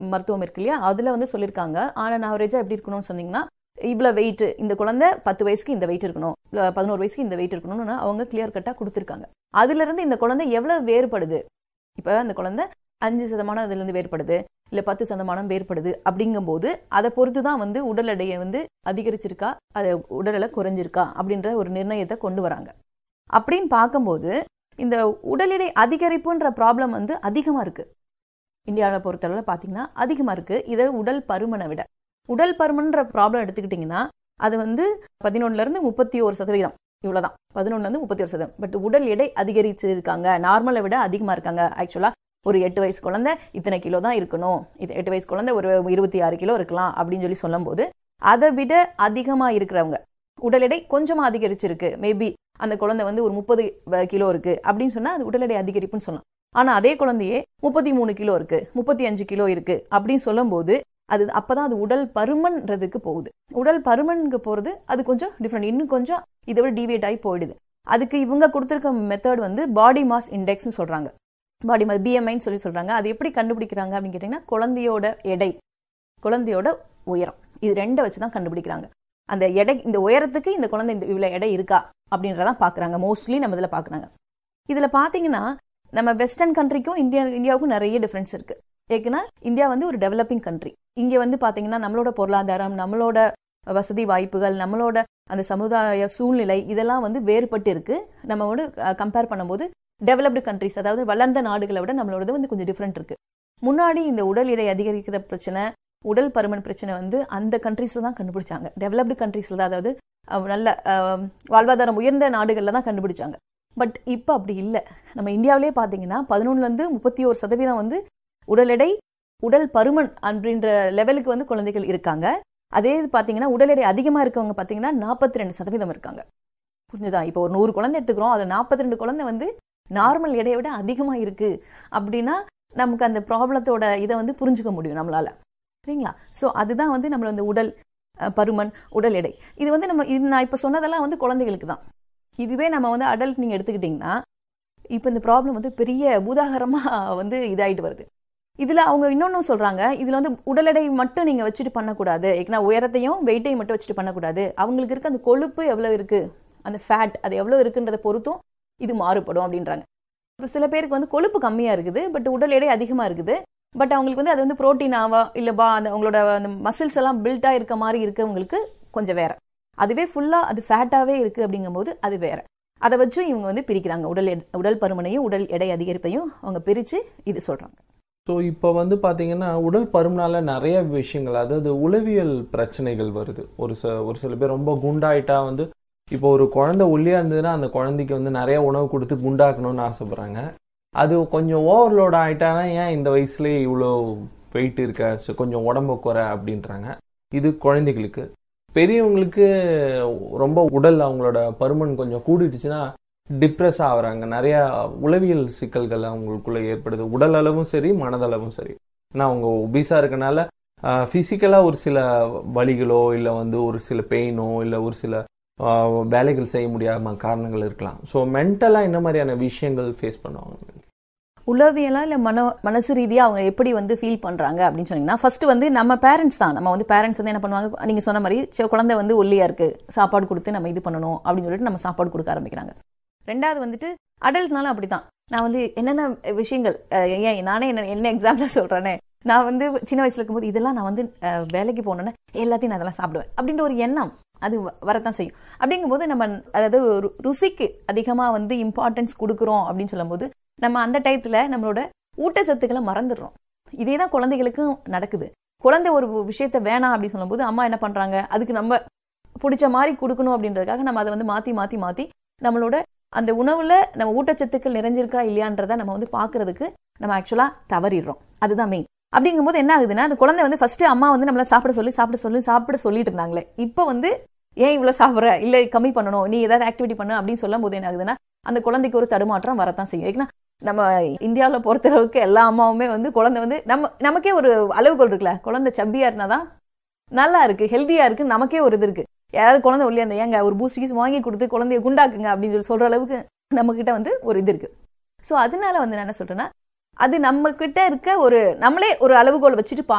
மருத்துவம் இருக்கு இல்லையா அதுல வந்து சொல்லியிருக்காங்க ஆனா ஆவரேஜா எப்படி இருக்கணும்னு சொன்னீங்கன்னா இவ்வளவு வெயிட் இந்த குழந்தை பத்து வயசுக்கு இந்த வெயிட் இருக்கணும் இல்ல பதினோரு வயசுக்கு இந்த வெயிட் இருக்கணும்னு அவங்க கிளியர் கட்டா கொடுத்துருக்காங்க அதுல இருந்து இந்த குழந்தை எவ்வளவு வேறுபடுது இப்ப அந்த குழந்தை அஞ்சு சதமானம் அதுல இருந்து வேறுபடுது இல்ல பத்து சதமானம் வேறுபடுது அப்படிங்கும்போது அதை பொறுத்து தான் வந்து உடல் எடையை வந்து அதிகரிச்சிருக்கா அது உடல் எடை குறைஞ்சிருக்கா அப்படின்ற ஒரு நிர்ணயத்தை கொண்டு வராங்க அப்படின்னு பார்க்கும்போது இந்த உடல் எடை அதிகரிப்புன்ற ப்ராப்ளம் வந்து அதிகமா இருக்கு இந்தியாவை பொறுத்தளவில் பார்த்தீங்கன்னா அதிகமா இருக்கு இது உடல் பருமனை விட உடல் பருமன்ற ப்ராப்ளம் எடுத்துக்கிட்டிங்கன்னா அது வந்து பதினொன்னுல இருந்து முப்பத்தி ஒரு சதவீதம் இவ்வளவுதான் பதினொன்னுல இருந்து முப்பத்தி ஒரு சதவீதம் பட் உடல் எடை அதிகரிச்சு இருக்காங்க நார்மலை விட அதிகமா இருக்காங்க ஆக்சுவலா ஒரு எட்டு வயசு குழந்தை இத்தனை கிலோ தான் இருக்கணும் இது எட்டு வயசு குழந்தை ஒரு இருபத்தி ஆறு கிலோ இருக்கலாம் அப்படின்னு சொல்லி சொல்லும்போது அதை விட அதிகமா இருக்கிறவங்க உடல் எடை கொஞ்சமா அதிகரிச்சிருக்கு மேபி அந்த குழந்தை வந்து ஒரு முப்பது கிலோ இருக்கு அப்படின்னு சொன்னா அது உடல் எடை அதிகரிப்புன்னு சொல்லலாம் ஆனா அதே குழந்தையே முப்பத்தி மூணு கிலோ இருக்கு முப்பத்தி அஞ்சு கிலோ இருக்கு அப்படின்னு சொல்லும்போது அது அப்பதான் அது உடல் பருமன்றதுக்கு போகுது உடல் பருமனுக்கு போறது அது கொஞ்சம் டிஃப்ரெண்ட் இன்னும் கொஞ்சம் இதை விட டிவியேட் ஆகி போயிடுது அதுக்கு இவங்க கொடுத்துருக்க மெத்தட் வந்து பாடி மாஸ் இண்டெக்ஸ்னு சொல்றாங்க பாடி மாஸ் பிஎம்ஐன்னு சொல்லி சொல்றாங்க அது எப்படி கண்டுபிடிக்கிறாங்க அப்படின்னு கேட்டீங்கன்னா குழந்தையோட எடை குழந்தையோட உயரம் இது ரெண்டை வச்சு தான் கண்டுபிடிக்கிறாங்க அந்த எடை இந்த உயரத்துக்கு இந்த குழந்தை இந்த இவ்வளவு எடை இருக்கா அப்படின்றதான் பாக்குறாங்க மோஸ்ட்லி நம்ம இதுல பாக்குறாங்க இதுல பாத்தீங்கன்னா நம்ம வெஸ்டர்ன் கண்ட்ரிக்கும் இந்தியா இந்தியாவுக்கும் நிறைய டிஃபரன்ஸ் இருக்கு ஏன்னா இந்தியா வந்து ஒரு டெவலப்பிங் கண்ட்ரி இங்க வந்து பாத்தீங்கன்னா நம்மளோட பொருளாதாரம் நம்மளோட வசதி வாய்ப்புகள் நம்மளோட அந்த சமுதாய சூழ்நிலை இதெல்லாம் வந்து வேறுபட்டு இருக்கு நம்மளோட கம்பேர் பண்ணும்போது டெவலப்டு கண்ட்ரிஸ் அதாவது வளர்ந்த நாடுகளை விட நம்மளோடது வந்து கொஞ்சம் டிஃப்ரெண்ட் இருக்கு முன்னாடி இந்த உடல் எடை அதிகரிக்கிற பிரச்சனை உடல் பருமன் பிரச்சனை வந்து அந்த கண்ட்ரீஸ்ல தான் கண்டுபிடிச்சாங்க டெவலப்டு கண்ட்ரீஸ்ல தான் அதாவது நல்ல வாழ்வாதாரம் உயர்ந்த நாடுகள்ல தான் கண்டுபிடிச்சாங்க பட் இப்போ அப்படி இல்லை நம்ம இந்தியாவிலே பார்த்தீங்கன்னா பதினொன்னுலேருந்து முப்பத்தி ஒரு சதவீதம் வந்து உடல் எடை உடல் பருமன் அப்படின்ற லெவலுக்கு வந்து குழந்தைகள் இருக்காங்க அதே பார்த்தீங்கன்னா உடல் எடை அதிகமாக இருக்கவங்க பார்த்தீங்கன்னா நாற்பத்தி ரெண்டு சதவீதம் இருக்காங்க புரிஞ்சுதா இப்போ ஒரு நூறு குழந்தை எடுத்துக்கிறோம் அது நாற்பத்தி ரெண்டு குழந்தை வந்து நார்மல் எடையை விட அதிகமாக இருக்கு அப்படின்னா நமக்கு அந்த ப்ராப்ளத்தோட இதை வந்து புரிஞ்சுக்க முடியும் நம்மளால சரிங்களா ஸோ அதுதான் வந்து நம்மளோட அந்த உடல் பருமன் உடல் எடை இது வந்து நம்ம இது நான் இப்போ சொன்னதெல்லாம் வந்து குழந்தைகளுக்கு தான் இதுவே நம்ம வந்து அடல்ட் நீங்கள் எடுத்துக்கிட்டிங்கன்னா இப்போ இந்த ப்ராப்ளம் வந்து பெரிய பூதாகரமாக வந்து இதாயிட்டு வருது இதில் அவங்க இன்னொன்னும் சொல்கிறாங்க இதில் வந்து உடல் எடை மட்டும் நீங்கள் வச்சுட்டு பண்ணக்கூடாது ஏன்னா உயரத்தையும் வெயிட்டையும் மட்டும் வச்சுட்டு பண்ணக்கூடாது அவங்களுக்கு இருக்க அந்த கொழுப்பு எவ்வளோ இருக்குது அந்த ஃபேட் அது எவ்வளோ இருக்குன்றதை பொறுத்தும் இது மாறுபடும் அப்படின்றாங்க இப்போ சில பேருக்கு வந்து கொழுப்பு கம்மியாக இருக்குது பட் உடல் எடை அதிகமாக இருக்குது பட் அவங்களுக்கு வந்து அது வந்து ப்ரோட்டீனாவா இல்லை பா அந்த அவங்களோட அந்த மசில்ஸ் எல்லாம் பில்டாக இருக்க மாதிரி இருக்கவங்களுக்கு கொஞ்சம் வேற அதுவே ஃபுல்லாக அது ஃபேட்டாகவே இருக்குது அப்படிங்கும்போது அது வேற அதை வச்சும் இவங்க வந்து பிரிக்கிறாங்க உடல் உடல் பருமனையும் உடல் எடை அதிகரிப்பையும் அவங்க பிரித்து இது சொல்கிறாங்க ஸோ இப்போ வந்து பார்த்தீங்கன்னா உடல் பருமனால நிறைய விஷயங்கள் அதாவது உளவியல் பிரச்சனைகள் வருது ஒரு ச ஒரு சில பேர் ரொம்ப குண்டாயிட்டா வந்து இப்போ ஒரு குழந்தை ஒல்லியா இருந்ததுன்னா அந்த குழந்தைக்கு வந்து நிறைய உணவு கொடுத்து குண்டாக்கணும்னு ஆசைப்படுறாங்க அது கொஞ்சம் ஓவர்லோட் ஆயிட்டானா ஏன் இந்த வயசுலேயே இவ்வளோ வெயிட் இருக்க ஸோ கொஞ்சம் உடம்பு குறை அப்படின்றாங்க இது குழந்தைகளுக்கு பெரியவங்களுக்கு ரொம்ப உடல் அவங்களோட பருமன் கொஞ்சம் கூடிடுச்சுன்னா டிப்ரெஸ் ஆகுறாங்க நிறைய உளவியல் சிக்கல்கள் அவங்களுக்குள்ள ஏற்படுது உடல் அளவும் சரி மனதளவும் சரி ஏன்னா அவங்க ஒபிஸா இருக்கனால ஃபிசிக்கலாக ஒரு சில வலிகளோ இல்லை வந்து ஒரு சில பெயினோ இல்லை ஒரு சில வேலைகள் செய்ய முடியாம காரணங்கள் இருக்கலாம் ஸோ மென்டலாக என்ன மாதிரியான விஷயங்கள் ஃபேஸ் பண்ணுவாங்க உளவியலா இல்ல மன மனசு ரீதியா அவங்க எப்படி வந்து ஃபீல் பண்றாங்க அப்படின்னு சொன்னீங்கன்னா ஃபர்ஸ்ட் வந்து நம்ம பேரண்ட்ஸ் தான் நம்ம வந்து பேரண்ட்ஸ் வந்து என்ன பண்ணுவாங்க நீங்க சொன்ன மாதிரி குழந்தை வந்து ஒல்லியா இருக்கு சாப்பாடு கொடுத்து நம்ம இது பண்ணணும் அப்படின்னு சொல்லிட்டு நம்ம சாப்பாடு கொடுக்க ஆரம்பிக்கிறாங்க ரெண்டாவது வந்துட்டு அடல்ட்னாலும் அப்படிதான் நான் வந்து என்னென்ன விஷயங்கள் ஏன் நானே என்ன என்ன எக்ஸாம்பிளா சொல்றேனே நான் வந்து சின்ன வயசுல இருக்கும்போது இதெல்லாம் நான் வந்து வேலைக்கு போனோன்னே எல்லாத்தையும் நான் அதெல்லாம் சாப்பிடுவேன் அப்படின்ற ஒரு எண்ணம் அது வரத்தான் செய்யும் அப்படிங்கும்போது நம்ம அதாவது ருசிக்கு அதிகமா வந்து இம்பார்ட்டன்ஸ் கொடுக்குறோம் அப்படின்னு சொல்லும்போது நம்ம அந்த டயத்துல நம்மளோட ஊட்டச்சத்துக்களை மறந்துடுறோம் இதே தான் குழந்தைகளுக்கும் நடக்குது குழந்தை ஒரு விஷயத்த வேணாம் அப்படின்னு சொல்லும்போது அம்மா என்ன பண்றாங்க அதுக்கு நம்ம பிடிச்ச மாதிரி கொடுக்கணும் அப்படின்றதுக்காக நம்ம அதை வந்து மாத்தி மாத்தி மாத்தி நம்மளோட அந்த உணவுல நம்ம ஊட்டச்சத்துக்கள் நிறைஞ்சிருக்கா இல்லையான்றத நம்ம வந்து பாக்குறதுக்கு நம்ம ஆக்சுவலா தவறிடுறோம் அதுதான் மெயின் அப்படிங்கும்போது என்ன ஆகுதுன்னா அந்த குழந்தை வந்து ஃபர்ஸ்ட் அம்மா வந்து நம்மள சாப்பிட சொல்லி சாப்பிட சொல்லி சாப்பிட சொல்லிட்டு இருந்தாங்களே இப்போ வந்து ஏன் இவ்வளவு சாப்பிட்ற இல்ல கம்மி பண்ணணும் நீ ஏதாவது ஆக்டிவிட்டி பண்ணு அப்படின்னு சொல்லும் போது என்ன ஆகுதுன்னா அந்த குழந்தைக்கு ஒரு தடுமாற்றம் வரத்தான் செய்யும் ஏன்னா நம்ம இந்தியாவில் பொறுத்த அளவுக்கு எல்லா அம்மாவுமே வந்து குழந்தை வந்து நம்ம நமக்கே ஒரு அளவுகோல் இருக்குல்ல குழந்தை சப்பியா இருந்தாதான் நல்லா இருக்கு ஹெல்த்தியா இருக்கு நமக்கே ஒரு இது இருக்கு யாராவது குழந்தை ஒல்லியா இருந்தா ஏங்க ஒரு பூஸ்ட் கீஸ் வாங்கி கொடுத்து குழந்தைய குண்டாக்குங்க அப்படின்னு சொல்லி சொல்ற அளவுக்கு நம்ம கிட்ட வந்து ஒரு இது இருக்கு ஸோ அதனால வந்து நான் என்ன சொல்றேன்னா அது நம்ம கிட்ட இருக்க ஒரு நம்மளே ஒரு அளவுகோல் வச்சுட்டு